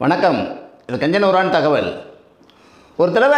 வணக்கம் இது கஞ்சனூரான் தகவல் ஒரு தடவை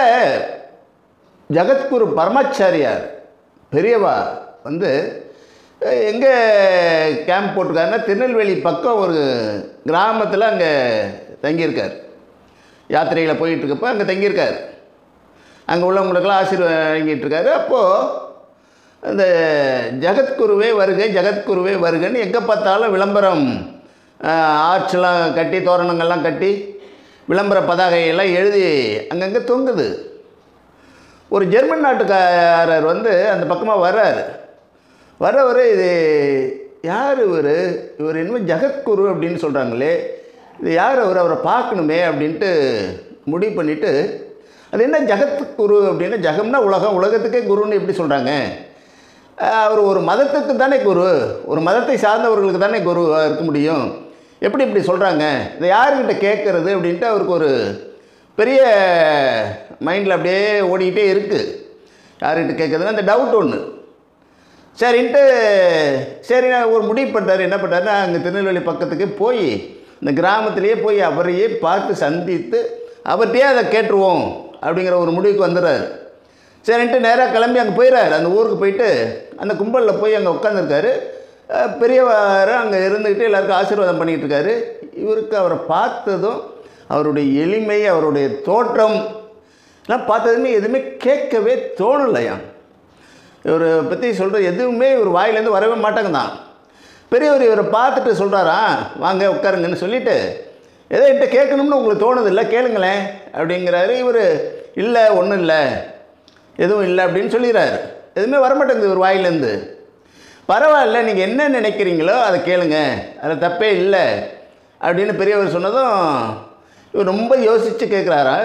ஜகத்குரு பரமாச்சாரியார் பெரியவா வந்து எங்கே கேம்ப் போட்டிருக்காருன்னா திருநெல்வேலி பக்கம் ஒரு கிராமத்தில் அங்கே தங்கியிருக்கார் யாத்திரையில் போயிட்டுருக்கப்போ அங்கே தங்கியிருக்கார் அங்கே உள்ளவங்களுக்கெல்லாம் ஆசீர்வாதம் வழங்கிட்டு இருக்காரு அப்போது அந்த ஜகத்குருவே வருகை ஜகத்குருவே வருகைன்னு எங்கே பார்த்தாலும் விளம்பரம் ஆர்ச்லாம் கட்டி தோரணங்கள்லாம் கட்டி விளம்பர பதாகையெல்லாம் எழுதி அங்கங்கே தொங்குது ஒரு ஜெர்மன் நாட்டுக்காரர் வந்து அந்த பக்கமாக வர்றாரு வர்றவர் இது யார் இவர் இவர் இனிமேல் ஜகத்குரு அப்படின்னு சொல்கிறாங்களே இது யார் அவர் அவரை பார்க்கணுமே அப்படின்ட்டு முடிவு பண்ணிவிட்டு அது என்ன ஜகத்குரு அப்படின்னா ஜகம்னா உலகம் உலகத்துக்கே குருன்னு எப்படி சொல்கிறாங்க அவர் ஒரு மதத்துக்கு தானே குரு ஒரு மதத்தை சார்ந்தவர்களுக்கு தானே குரு இருக்க முடியும் எப்படி இப்படி சொல்கிறாங்க இதை யாருக்கிட்ட கேட்குறது அப்படின்ட்டு அவருக்கு ஒரு பெரிய மைண்டில் அப்படியே ஓடிக்கிட்டே இருக்குது யார்கிட்ட கேட்குறதுன்னா அந்த டவுட் ஒன்று சரின்ட்டு சரி நான் ஒரு முடிவு பண்ணுறாரு என்ன பண்ணுறாருன்னா அங்கே திருநெல்வேலி பக்கத்துக்கு போய் இந்த கிராமத்திலேயே போய் அவரையே பார்த்து சந்தித்து அவர்கிட்டயே அதை கேட்டுருவோம் அப்படிங்கிற ஒரு முடிவுக்கு வந்துடுறாரு சரின்ட்டு நேராக கிளம்பி அங்கே போயிடுறாரு அந்த ஊருக்கு போயிட்டு அந்த கும்பலில் போய் அங்கே உட்காந்துருக்காரு பெரியவர் அங்கே இருந்துக்கிட்டு எல்லாருக்கும் ஆசீர்வாதம் பண்ணிகிட்டு இருக்காரு இவருக்கு அவரை பார்த்ததும் அவருடைய எளிமை அவருடைய தோற்றம் எல்லாம் பார்த்ததுமே எதுவுமே கேட்கவே தோணலையாம் இவரை பற்றி சொல்கிற எதுவுமே இவர் வாயிலேருந்து வரவே மாட்டாங்க தான் பெரியவர் இவரை பார்த்துட்டு சொல்கிறாரா வாங்க உட்காருங்கன்னு சொல்லிவிட்டு எதோ என்கிட்ட கேட்கணும்னு உங்களுக்கு தோணுது இல்லை கேளுங்களேன் அப்படிங்கிறாரு இவர் இல்லை ஒன்றும் இல்லை எதுவும் இல்லை அப்படின்னு சொல்லிடுறாரு எதுவுமே வரமாட்டேங்குது இவர் வாயிலேருந்து பரவாயில்ல நீங்கள் என்ன நினைக்கிறீங்களோ அதை கேளுங்க அதில் தப்பே இல்லை அப்படின்னு பெரியவர் சொன்னதும் இவர் ரொம்ப யோசித்து கேட்குறாரா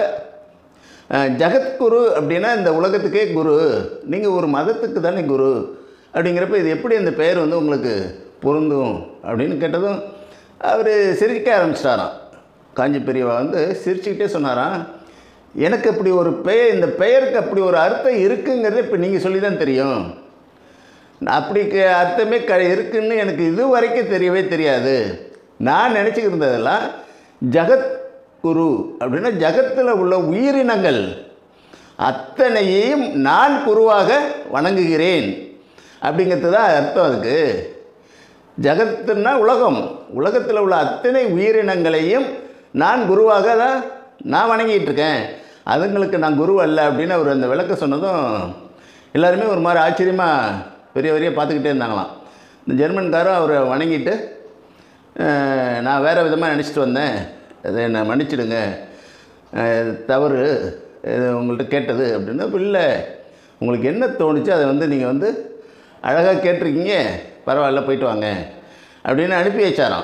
ஜகத்குரு அப்படின்னா இந்த உலகத்துக்கே குரு நீங்கள் ஒரு மதத்துக்கு தானே குரு அப்படிங்கிறப்ப இது எப்படி இந்த பெயர் வந்து உங்களுக்கு பொருந்தும் அப்படின்னு கேட்டதும் அவர் சிரிக்க ஆரம்பிச்சிட்டாராம் காஞ்சி பெரியவா வந்து சிரிச்சுக்கிட்டே சொன்னாராம் எனக்கு அப்படி ஒரு பெயர் இந்த பெயருக்கு அப்படி ஒரு அர்த்தம் இருக்குங்கிறது இப்போ நீங்கள் சொல்லி தான் தெரியும் அப்படி க- அர்த்தமே க இருக்குன்னு எனக்கு இது வரைக்கும் தெரியவே தெரியாது நான் நினச்சிக்கிட்டு இருந்ததெல்லாம் ஜகத் குரு அப்படின்னா ஜகத்தில் உள்ள உயிரினங்கள் அத்தனையையும் நான் குருவாக வணங்குகிறேன் அப்படிங்கிறது தான் அர்த்தம் அதுக்கு ஜகத்துன்னா உலகம் உலகத்தில் உள்ள அத்தனை உயிரினங்களையும் நான் குருவாக தான் நான் வணங்கிட்டு இருக்கேன் அதுங்களுக்கு நான் குரு அல்ல அப்படின்னு அவர் அந்த விளக்க சொன்னதும் எல்லாருமே ஒரு மாதிரி ஆச்சரியமாக பெரிய பெரிய பார்த்துக்கிட்டே இருந்தாங்களாம் இந்த ஜெர்மன்காரும் அவரை வணங்கிட்டு அஹ், நான் வேறு விதமாக நினச்சிட்டு வந்தேன் அதை என்னை மன்னிச்சிடுங்க அஹ், தவறு இது உங்கள்கிட்ட கேட்டது அப்படின்னா "அப்ப இல்லை உங்களுக்கு என்ன தோணுச்சோ அதை வந்து நீங்கள் வந்து அழகாக கேட்டிருக்கீங்க பரவாயில்ல போயிட்டு வாங்க அப்படின்னு அனுப்பி வச்சாராம்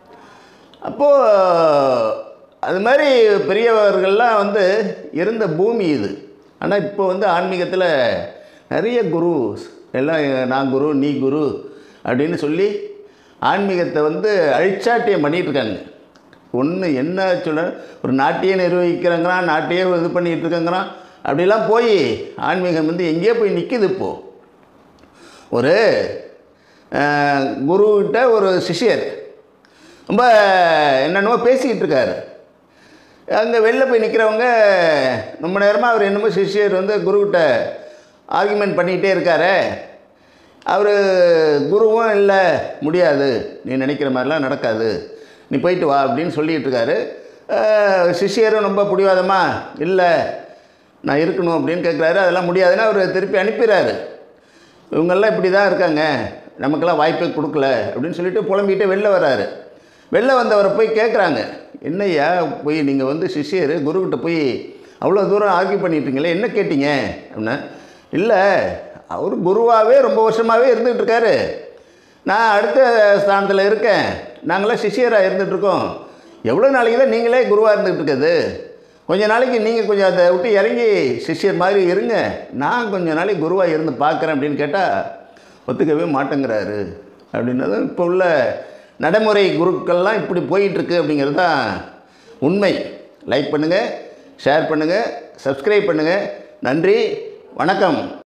அப்போது அது மாதிரி பெரியவர்கள்லாம் வந்து இருந்த பூமி இது ஆனால் இப்போ வந்து ஆன்மீகத்தில் நிறைய குரு எல்லாம் நான் குரு நீ குரு அப்படின்னு சொல்லி ஆன்மீகத்தை வந்து அழிச்சாட்டியம் பண்ணிட்டு இருக்காங்க ஒன்று என்ன சொல்ல ஒரு நாட்டையே நிர்வகிக்கிறங்கிறான் நாட்டையே இது பண்ணிகிட்டு இருக்கங்கிறான் அப்படிலாம் போய் ஆன்மீகம் வந்து எங்கேயோ போய் நிற்கிது இப்போது ஒரு அஹ், குருக்கிட்ட ஒரு சிஷ்யர் ரொம்ப என்னென்னமோ பேசிக்கிட்டு இருக்காரு அங்கே வெளில போய் நிற்கிறவங்க ரொம்ப நேரமாக அவர் என்னமோ சிஷ்யர் வந்து குருக்கிட்ட ஆர்குமெண்ட் பண்ணிக்கிட்டே இருக்காரு அவர் குருவும் இல்லை முடியாது நீ நினைக்கிற மாதிரிலாம் நடக்காது நீ போயிட்டு வா அப்படின்னு சொல்லிகிட்டு இருக்காரு அஹ், சிஷ்யரும் ரொம்ப பிடிவாதமா இல்லை நான் இருக்கணும் அப்படின்னு கேட்குறாரு அதெல்லாம் முடியாதுன்னு அவர் திருப்பி அனுப்பிடுறாரு இவங்கெல்லாம் இப்படி தான் இருக்காங்க நமக்கெல்லாம் வாய்ப்பே கொடுக்கல அப்படின்னு சொல்லிட்டு புலம்பிகிட்டே வெளில வராரு வெளில வந்தவரை போய் கேட்குறாங்க என்னய்யா போய் நீங்கள் வந்து சிஷ்யர் குருக்கிட்ட போய் அவ்வளோ தூரம் ஆர்கியூ பண்ணிட்டீங்களே என்ன கேட்டீங்க அப்படின்னா இல்லை அவர் குருவாகவே ரொம்ப வருஷமாகவே இருந்துகிட்டு இருக்காரு நான் அடுத்த ஸ்தானத்தில் இருக்கேன் நாங்களாம் சிஷ்யராக இருந்துகிட்ருக்கோம் எவ்வளோ நாளைக்கு தான் நீங்களே குருவாக இருந்துகிட்டு இருக்குது கொஞ்ச நாளைக்கு நீங்கள் கொஞ்சம் அதை விட்டு இறங்கி சிஷ்யர் மாதிரி இருங்க நான் கொஞ்ச நாளைக்கு குருவாக இருந்து பார்க்குறேன் அப்படின்னு கேட்டால் ஒத்துக்கவே மாட்டேங்கிறாரு அப்படின்னதும் இப்போ உள்ள நடைமுறை குருக்கள்லாம் இப்படி போயிட்டுருக்கு அப்படிங்கிறது தான் உண்மை லைக் பண்ணுங்கள் ஷேர் பண்ணுங்கள் சப்ஸ்கிரைப் பண்ணுங்கள் நன்றி வணக்கம்